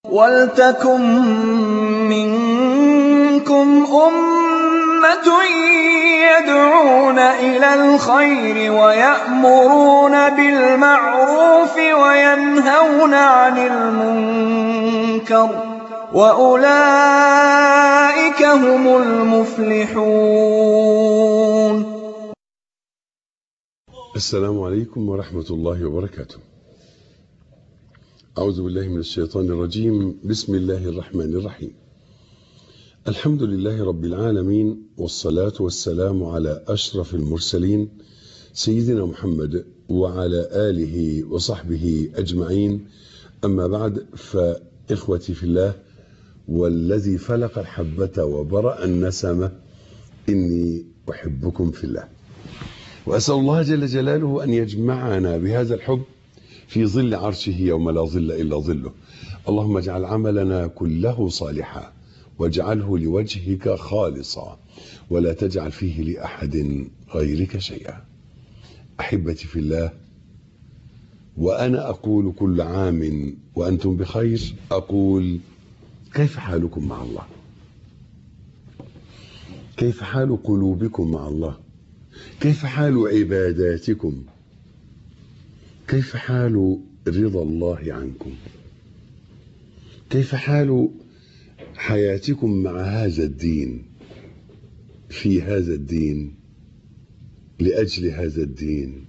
وَلْتَكُن مِّنكُمْ أُمَّةٌ يَدْعُونَ إِلَى الْخَيْرِ وَيَأْمُرُونَ بِالْمَعْرُوفِ وَيَنْهَوْنَ عَنِ الْمُنكَرِ ۚ وَأُولَٰئِكَ هُمُ الْمُفْلِحُونَ السلام عليكم ورحمة الله وبركاته أعوذ بالله من الشيطان الرجيم بسم الله الرحمن الرحيم الحمد لله رب العالمين والصلاة والسلام على أشرف المرسلين سيدنا محمد وعلى آله وصحبه أجمعين أما بعد فإخوتي في الله والذي فلق الحبة وبرأ النسمة إني أحبكم في الله وأسأل الله جل جلاله أن يجمعنا بهذا الحب في ظل عرشه يوم لا ظل إلا ظله اللهم اجعل عملنا كله صالحا واجعله لوجهك خالصا ولا تجعل فيه لأحد غيرك شيئا أحبتي في الله وأنا أقول كل عام وأنتم بخير أقول كيف حالكم مع الله كيف حال قلوبكم مع الله كيف حال عباداتكم كيف حال رضا الله عنكم كيف حال حياتكم مع هذا الدين في هذا الدين لأجل هذا الدين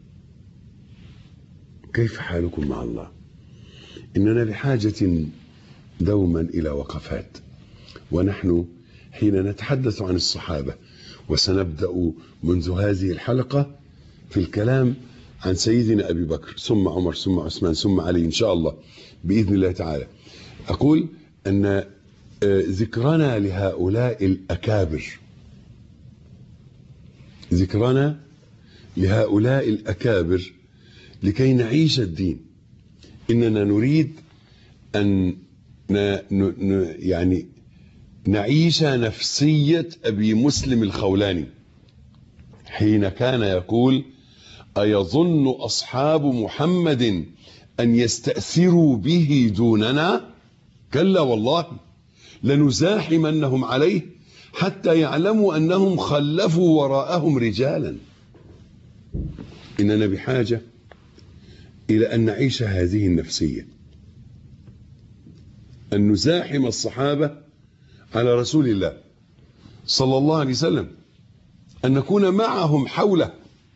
كيف حالكم مع الله إننا بحاجة دوما إلى وقفات ونحن حين نتحدث عن الصحابة وسنبدأ منذ هذه الحلقة في الكلام عن سيدنا أبي بكر ثم عمر ثم عثمان ثم علي إن شاء الله بإذن الله تعالى أقول أن ذكرنا لهؤلاء الأكابر ذكرنا لهؤلاء الأكابر لكي نعيش الدين إننا نريد أن ن ن يعني نعيش نفسية أبي مسلم الخولاني حين كان يقول أيظن أصحاب محمد أن يستأثروا به دوننا كلا والله لنزاحمنهم عليه حتى يعلموا أنهم خلفوا وراءهم رجالا إننا بحاجة إلى أن نعيش هذه النفسية أن نزاحم الصحابة على رسول الله صلى الله عليه وسلم أن نكون معهم حوله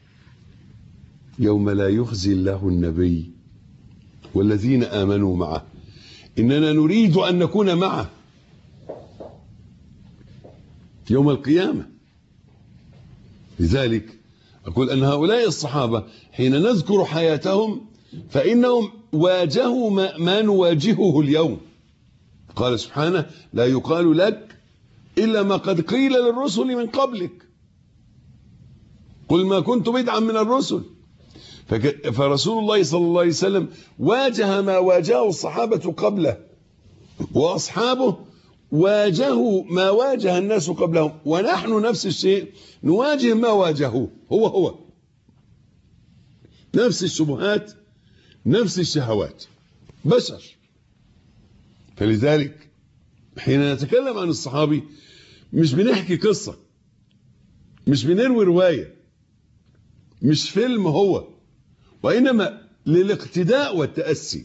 يوم لا يخزي الله النبي والذين آمنوا معه إننا نريد أن نكون معه يوم القيامة لذلك أقول أن هؤلاء الصحابة حين نذكر حياتهم فإنهم واجهوا ما, ما نواجهه اليوم قال سبحانه لا يقال لك إلا ما قد قيل للرسل من قبلك قل ما كنت بدعا من الرسل فرسول الله صلى الله عليه وسلم واجه ما واجهه الصحابة قبله وأصحابه واجهوا ما واجه الناس قبلهم ونحن نفس الشيء نواجه ما واجهوه هو هو نفس الشبهات نفس الشهوات بشر فلذلك حين نتكلم عن الصحابي مش بنحكي قصة مش بنروي رواية مش فيلم هو وإنما للاقتداء والتأسي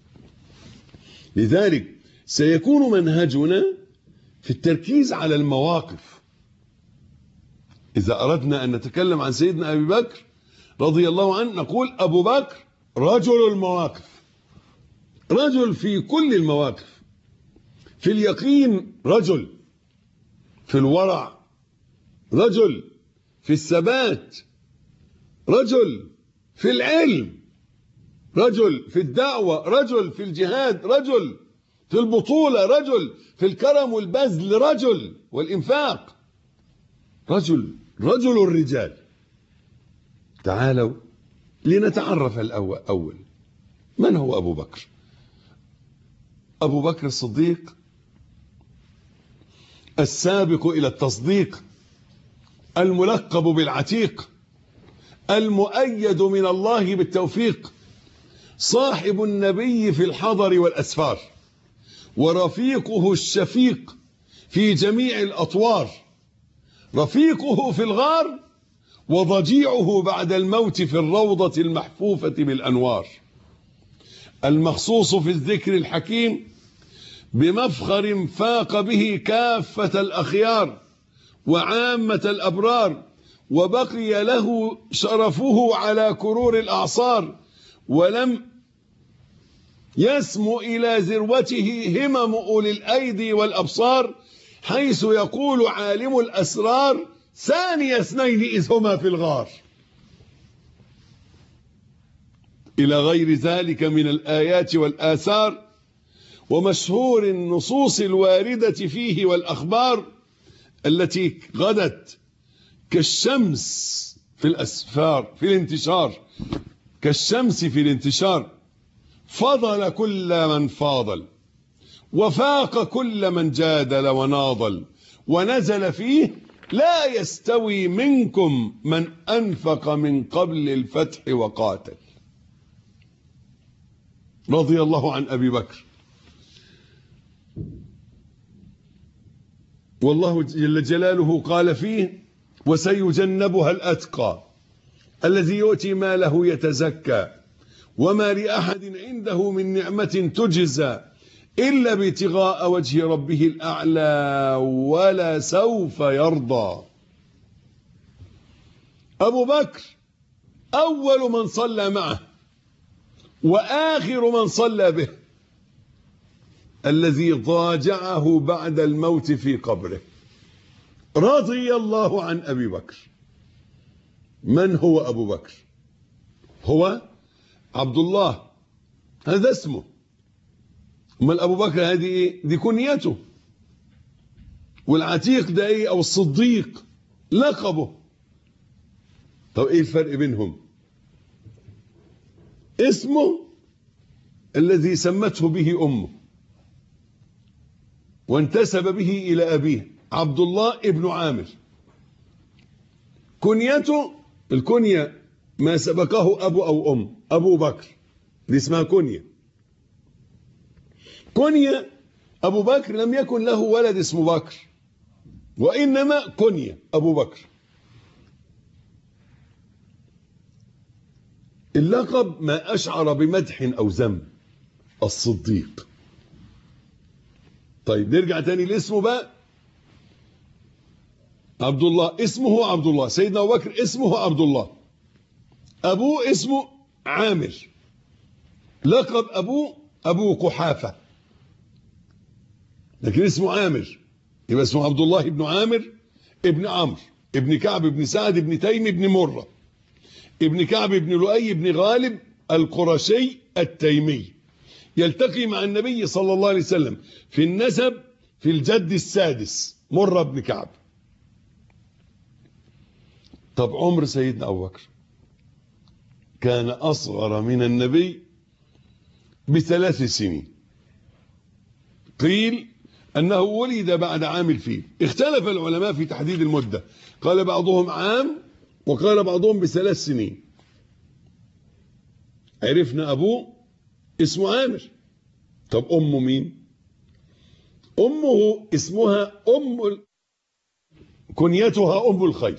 لذلك سيكون منهجنا في التركيز على المواقف إذا أردنا أن نتكلم عن سيدنا أبي بكر رضي الله عنه نقول أبو بكر رجل المواقف رجل في كل المواقف في اليقين رجل في الورع رجل في الثبات رجل في العلم رجل في الدعوة رجل في الجهاد رجل في البطولة رجل في الكرم والبذل رجل والإنفاق رجل رجل الرجال تعالوا لنتعرف الأول أول من هو أبو بكر أبو بكر الصديق السابق إلى التصديق الملقب بالعتيق المؤيد من الله بالتوفيق صاحب النبي في الحضر والأسفار ورفيقه الشفيق في جميع الأطوار رفيقه في الغار وضجيعه بعد الموت في الروضة المحفوفة بالأنوار المخصوص في الذكر الحكيم بمفخر فاق به كافة الأخيار وعامة الأبرار وبقي له شرفه على كرور الأعصار ولم يسمو إلى ذروته همم أولي الأيدي والأبصار حيث يقول عالم الأسرار ثاني اثنين إذ هما في الغار إلى غير ذلك من الآيات والآثار ومشهور النصوص الواردة فيه والأخبار التي غدت كالشمس في الأسفار في الانتشار كالشمس في الانتشار فضل كل من فاضل وفاق كل من جادل وناضل ونزل فيه لا يستوي منكم من أنفق من قبل الفتح وقاتل رضي الله عن أبي بكر والله جل جلاله قال فيه وسيجنبها الأتقى الذي يؤتي ماله يتزكى وما لأحد عنده من نعمة تجزى إلا ابتغاء وجه ربه الأعلى ولا سوف يرضى أبو بكر أول من صلى معه وآخر من صلى به الذي ضاجعه بعد الموت في قبره رضي الله عن أبي بكر من هو أبو بكر هو عبد الله هذا اسمه امال ابو بكر هذه ايه دي كنيته والعتيق ده ايه او الصديق لقبه طب ايه الفرق بينهم اسمه الذي سمته به امه وانتسب به الى ابيه عبد الله ابن عامر كنيته الكنيه ما سبقه ابو او ام ابو بكر دي اسمها كنيه كنية أبو بكر لم يكن له ولد اسمه بكر وإنما كنية أبو بكر اللقب ما أشعر بمدح أو ذم الصديق طيب نرجع تاني لاسمه بقى عبد الله اسمه عبد الله سيدنا أبو بكر اسمه عبد الله أبوه اسمه عامر لقب أبوه أبو قحافة لكن اسمه عامر يبقى اسمه عبد الله بن عامر ابن عمرو ابن كعب بن سعد بن تيم بن مرة ابن كعب بن لؤي بن غالب القرشي التيمي يلتقي مع النبي صلى الله عليه وسلم في النسب في الجد السادس مرة بن كعب طب عمر سيدنا أبو بكر كان أصغر من النبي بثلاث سنين قيل أنه ولد بعد عام الفيل اختلف العلماء في تحديد المدة قال بعضهم عام وقال بعضهم بثلاث سنين عرفنا أبوه اسمه عامر طب أمه مين أمه اسمها أم ال... كنيتها أم الخير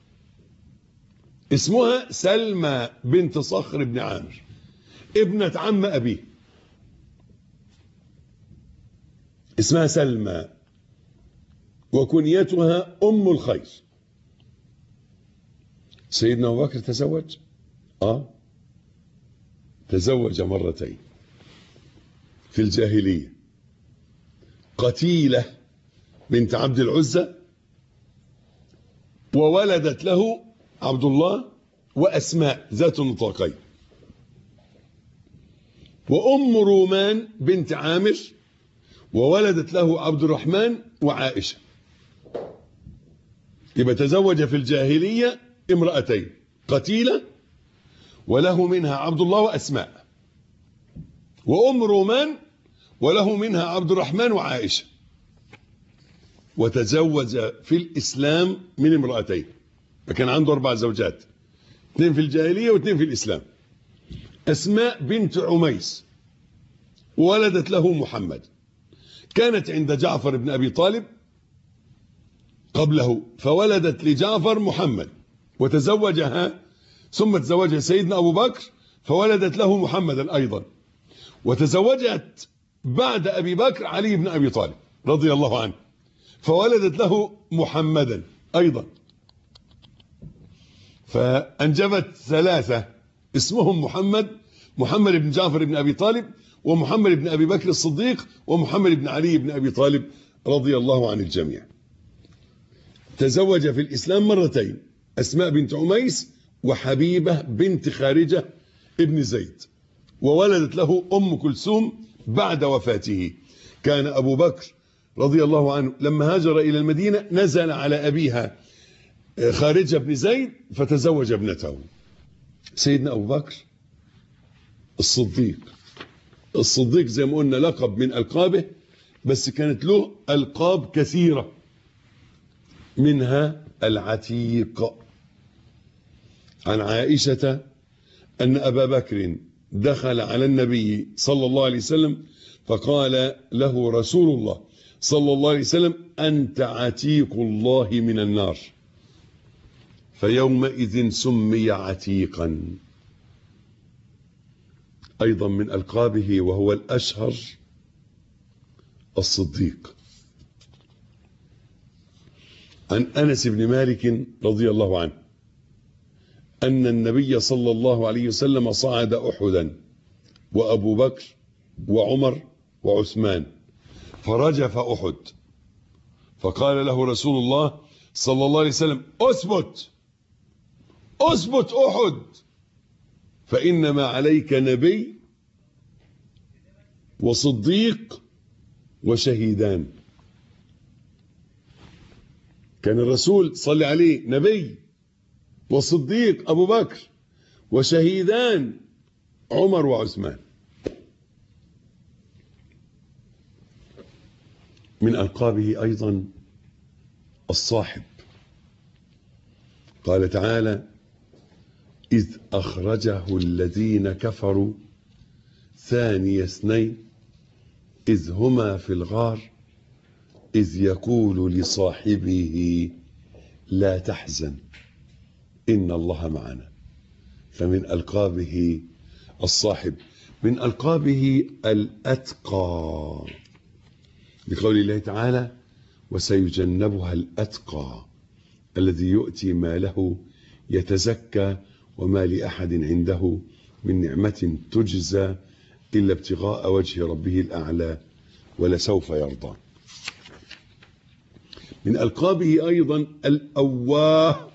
اسمها سلمى بنت صخر بن عامر ابنة عم أبيه اسمها سلمى وكنيتها أم الخير سيدنا أبو بكر تزوج آه تزوج مرتين في الجاهلية قتيلة بنت عبد العزة وولدت له عبد الله وأسماء ذات النطاقين وأم رومان بنت عامر وولدت له عبد الرحمن وعائشة يبقى تزوج في الجاهلية امرأتين قتيلة وله منها عبد الله وأسماء وأم رومان وله منها عبد الرحمن وعائشة وتزوج في الإسلام من امرأتين فكان عنده أربع زوجات اثنين في الجاهلية واثنين في الإسلام أسماء بنت عميس ولدت له محمد كانت عند جعفر بن أبي طالب قبله فولدت لجعفر محمد وتزوجها ثم تزوجها سيدنا أبو بكر فولدت له محمدا أيضا وتزوجت بعد أبي بكر علي بن أبي طالب رضي الله عنه فولدت له محمدا أيضا فأنجبت ثلاثة اسمهم محمد محمد بن جعفر بن أبي طالب ومحمد بن أبي بكر الصديق ومحمد بن علي بن أبي طالب رضي الله عن الجميع تزوج في الإسلام مرتين أسماء بنت عميس وحبيبة بنت خارجة ابن زيد وولدت له أم كلثوم بعد وفاته كان أبو بكر رضي الله عنه لما هاجر إلى المدينة نزل على أبيها خارجة بن زيد فتزوج ابنته سيدنا أبو بكر الصديق الصديق زي ما قلنا لقب من ألقابه بس كانت له ألقاب كثيرة منها العتيق عن عائشة أن أبا بكر دخل على النبي صلى الله عليه وسلم فقال له رسول الله صلى الله عليه وسلم أنت عتيق الله من النار فيومئذ سمي عتيقا أيضا من ألقابه وهو الأشهر الصديق عن أنس بن مالك رضي الله عنه أن النبي صلى الله عليه وسلم صعد أحدا وأبو بكر وعمر وعثمان فرجف أحد فقال له رسول الله صلى الله عليه وسلم أثبت أثبت أحد فإنما عليك نبي وصديق وشهيدان كان الرسول صلى عليه نبي وصديق أبو بكر وشهيدان عمر وعثمان من ألقابه أيضا الصاحب قال تعالى إذ أخرجه الذين كفروا ثاني اثنين إذ هما في الغار إذ يقول لصاحبه لا تحزن إن الله معنا فمن ألقابه الصاحب من ألقابه الأتقى بقول الله تعالى وسيجنبها الأتقى الذي يؤتي ماله يتزكى وما لأحد عنده من نعمة تجزى إلا ابتغاء وجه ربه الأعلى ولسوف يرضى من ألقابه أيضا الأواه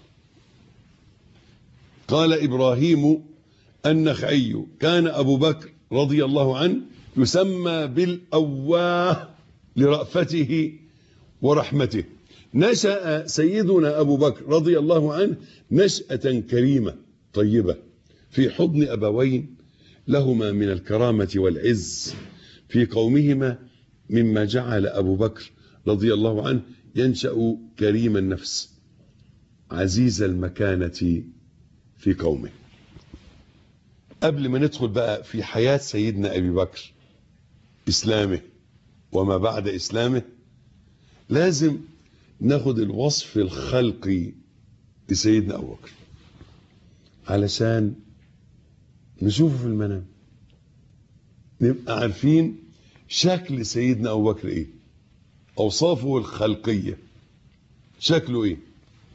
قال إبراهيم النخعي كان أبو بكر رضي الله عنه يسمى بالأواه لرأفته ورحمته نشأ سيدنا أبو بكر رضي الله عنه نشأة كريمة طيبة في حضن أبوين لهما من الكرامة والعز في قومهما مما جعل أبو بكر رضي الله عنه ينشأ كريم النفس عزيز المكانة في قومه قبل ما ندخل بقى في حياة سيدنا أبي بكر إسلامه وما بعد إسلامه لازم ناخد الوصف الخلقي لسيدنا أبو بكر علشان نشوفه في المنام نبقى عارفين شكل سيدنا أبو بكر إيه أوصافه الخلقية شكله إيه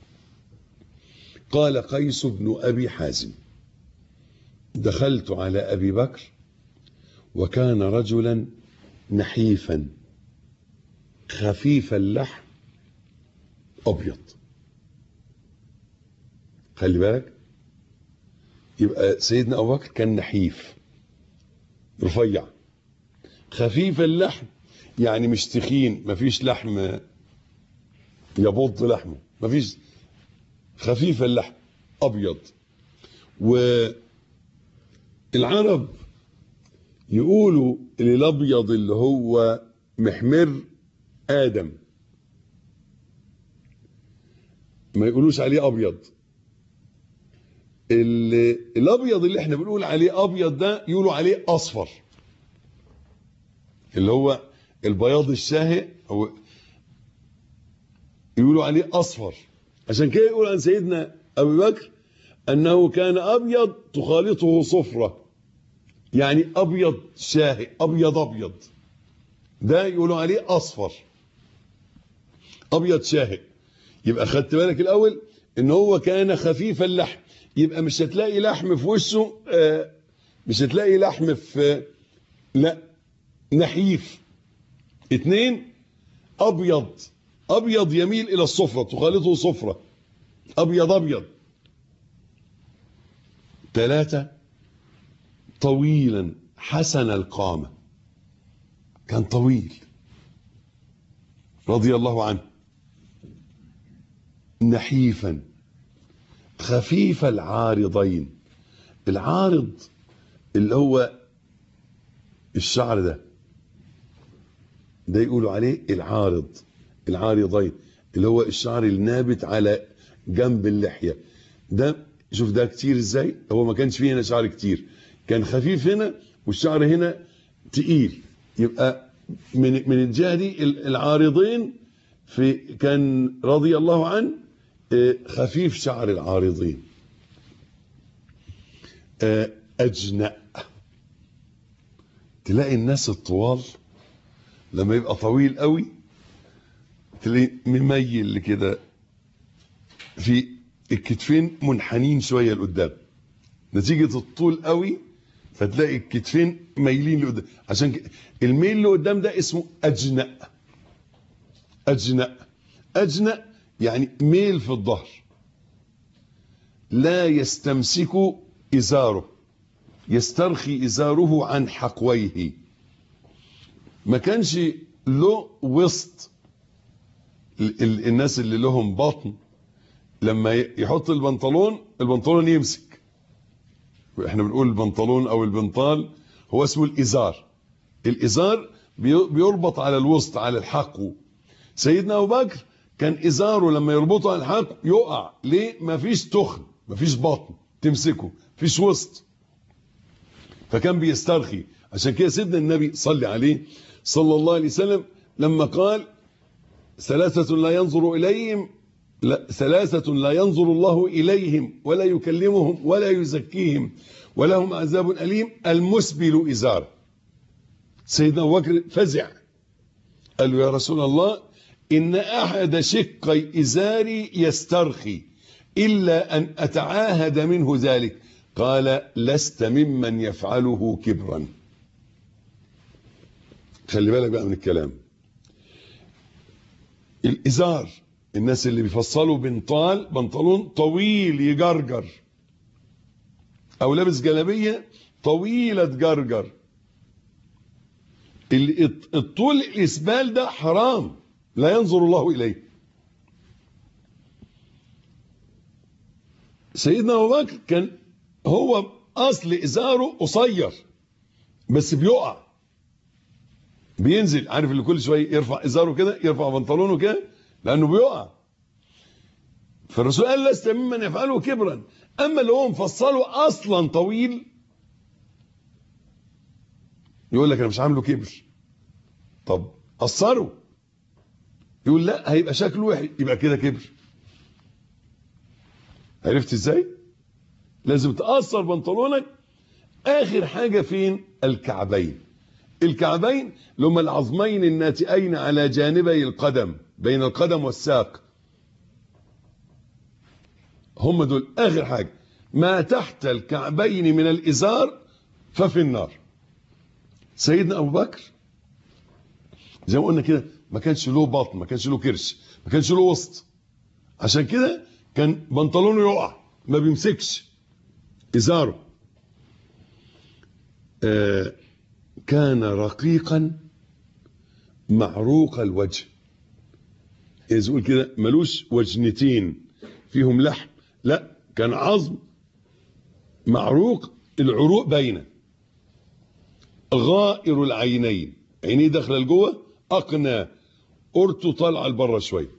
قال قيس بن أبي حازم دخلت على أبي بكر وكان رجلا نحيفا خفيف اللحم أبيض خلي بالك يبقى سيدنا أبو بكر كان نحيف رفيع خفيف اللحم يعني مش تخين مفيش لحم يبض لحمه مفيش خفيف اللحم أبيض والعرب يقولوا اللي الأبيض اللي هو محمر آدم ما يقولوش عليه أبيض اللي الأبيض اللي احنا بنقول عليه أبيض ده يقولوا عليه أصفر اللي هو البياض الشاهق او يقولوا عليه اصفر عشان كده يقول عن سيدنا ابي بكر انه كان ابيض تخالطه صفره يعني ابيض شاهق ابيض ابيض ده يقولوا عليه اصفر ابيض شاهق يبقى خدت بالك الاول ان هو كان خفيف اللحم يبقى مش هتلاقي لحم في وشه آه مش هتلاقي لحم في لا نحيف اتنين ابيض ابيض يميل الى الصفرة تخالطه صفرة ابيض ابيض ثلاثة طويلا حسن القامة كان طويل رضي الله عنه نحيفا خفيف العارضين العارض اللي هو الشعر ده ده يقولوا عليه العارض العارضين اللي هو الشعر النابت على جنب اللحية ده شوف ده كتير ازاي هو ما كانش فيه هنا شعر كتير كان خفيف هنا والشعر هنا تقيل يبقى من من الجهه دي العارضين في كان رضي الله عنه خفيف شعر العارضين أجنأ تلاقي الناس الطوال لما يبقى طويل قوي تلاقي مميل كده في الكتفين منحنين شوية لقدام نتيجة الطول قوي فتلاقي الكتفين مايلين لقدام عشان كده الميل لقدام ده اسمه أجنأ أجنأ أجنأ يعني ميل في الظهر لا يستمسك إزاره يسترخي إزاره عن حقويه ما كانش له وسط الناس اللي لهم بطن لما يحط البنطلون البنطلون يمسك احنا بنقول البنطلون او البنطال هو اسمه الازار الازار بيربط على الوسط على الحقو سيدنا ابو بكر كان ازاره لما يربطه على الحق يقع ليه مفيش تخن مفيش بطن تمسكه مفيش وسط فكان بيسترخي عشان كده سيدنا النبي صلي عليه صلى الله عليه وسلم لما قال ثلاثة لا ينظر إليهم لا ثلاثة لا ينظر الله إليهم ولا يكلمهم ولا يزكيهم ولهم عذاب أليم المسبل إزار سيدنا أبو بكر فزع قال له يا رسول الله إن أحد شقي إزاري يسترخي إلا أن أتعاهد منه ذلك قال لست ممن يفعله كبرا خلي بالك بقى من الكلام الإزار الناس اللي بيفصلوا بنطال بنطلون طويل يجرجر او لابس جلابيه طويله تجرجر الطول الاسبال ده حرام لا ينظر الله اليه سيدنا ابو بكر كان هو اصل ازاره قصير بس بيقع بينزل عارف اللي كل شويه يرفع ازاره كده يرفع بنطلونه كده لانه بيقع فالرسول قال لست ممن يفعله كبرا اما اللي هو مفصله اصلا طويل يقول لك انا مش عامله كبر طب قصره يقول لا هيبقى شكله وحش يبقى كده كبر عرفت ازاي لازم تقصر بنطلونك اخر حاجه فين الكعبين الكعبين اللي هم العظمين الناتئين على جانبي القدم بين القدم والساق هم دول اخر حاجه ما تحت الكعبين من الازار ففي النار سيدنا ابو بكر زي ما قلنا كده ما كانش له بطن ما كانش له كرش ما كانش له وسط عشان كده كان بنطلونه يقع ما بيمسكش ازاره آه كان رقيقا معروق الوجه يعني يقول كده ملوش وجنتين فيهم لحم لا كان عظم معروق العروق باينه غائر العينين عينيه داخله لجوه اقنى قرته طالعه لبره شويه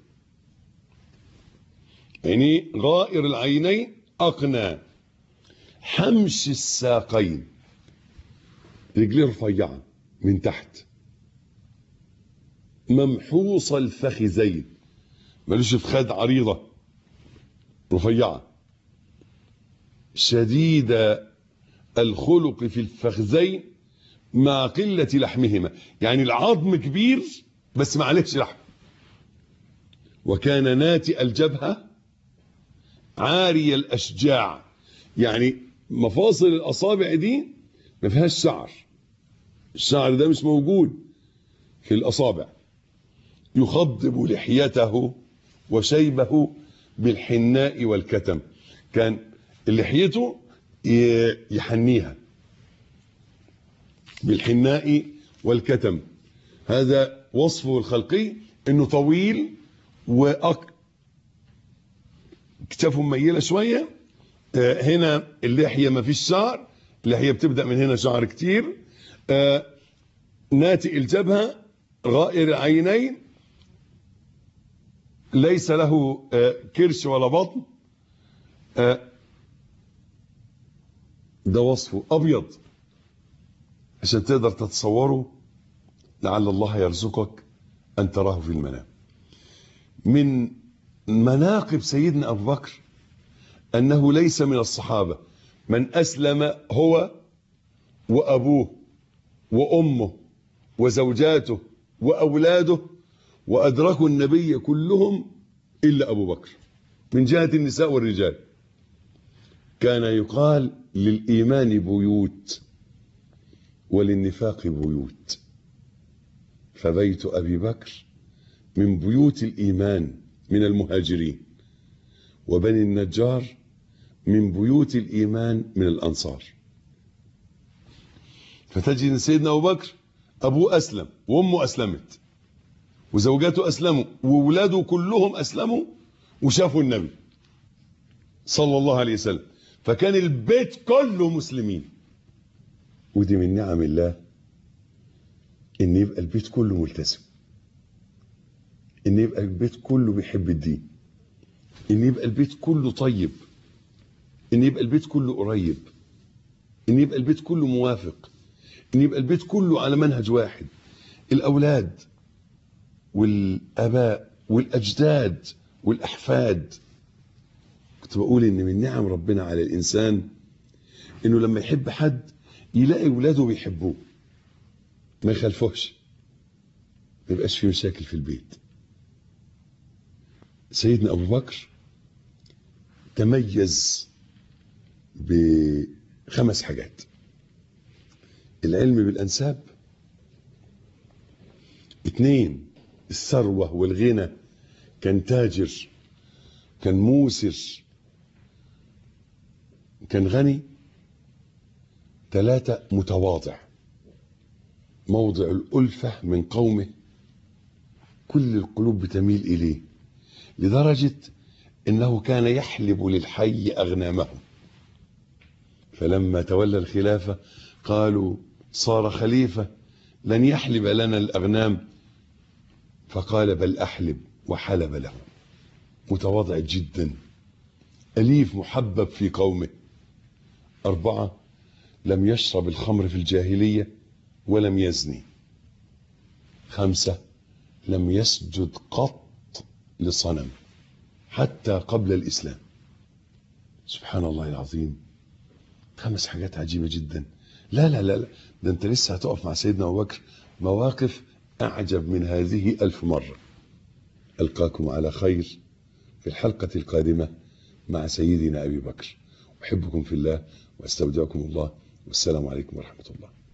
عينيه غائر العينين اقنى حمش الساقين رجليه رفيعه من تحت ممحوص الفخذين ملوش فخاد عريضة رفيعة شديد الخلق في الفخذين مع قلة لحمهما يعني العظم كبير بس ما عليهش لحم وكان ناتئ الجبهة عاري الأشجاع يعني مفاصل الأصابع دي ما فيهاش شعر الشعر ده مش موجود في الأصابع يخضب لحيته وشيبه بالحناء والكتم كان لحيته يحنيها بالحناء والكتم هذا وصفه الخلقي انه طويل وأك... كتافه مميلة شوية هنا اللحية ما فيش شعر اللحية بتبدأ من هنا شعر كتير ناتئ الجبهة غائر العينين ليس له كرش ولا بطن ده وصفه أبيض عشان تقدر تتصوره لعل الله يرزقك أن تراه في المنام من مناقب سيدنا أبو بكر أنه ليس من الصحابة من أسلم هو وأبوه وأمه وزوجاته وأولاده وأدركوا النبي كلهم إلا أبو بكر من جهة النساء والرجال كان يقال للإيمان بيوت وللنفاق بيوت فبيت أبي بكر من بيوت الإيمان من المهاجرين وبني النجار من بيوت الإيمان من الأنصار فتجد سيدنا أبو بكر أبوه أسلم وأمه أسلمت وزوجاته أسلموا وولاده كلهم أسلموا وشافوا النبي صلى الله عليه وسلم فكان البيت كله مسلمين ودي من نعم الله ان يبقى البيت كله ملتزم ان يبقى البيت كله بيحب الدين ان يبقى البيت كله طيب ان يبقى البيت كله قريب ان يبقى البيت كله موافق ان يبقى البيت كله على منهج واحد الاولاد والاباء والاجداد والاحفاد كنت بقول ان من نعم ربنا على الانسان انه لما يحب حد يلاقي ولاده بيحبوه ما يخالفوش ما يبقاش في مشاكل في البيت سيدنا ابو بكر تميز بخمس حاجات العلم بالانساب اثنين الثروه والغنى كان تاجر كان موسر كان غني ثلاثة متواضع موضع الألفة من قومه كل القلوب بتميل إليه لدرجة أنه كان يحلب للحي أغنامهم فلما تولى الخلافة قالوا صار خليفة لن يحلب لنا الأغنام فقال بل أحلب وحلب له متواضع جدا أليف محبب في قومه أربعة لم يشرب الخمر في الجاهلية ولم يزني خمسة لم يسجد قط لصنم حتى قبل الإسلام سبحان الله العظيم خمس حاجات عجيبة جدا لا لا لا, لا. ده انت لسه هتقف مع سيدنا أبو بكر مواقف أعجب من هذه ألف مرة ألقاكم على خير في الحلقة القادمة مع سيدنا أبي بكر أحبكم في الله واستودعكم الله والسلام عليكم ورحمة الله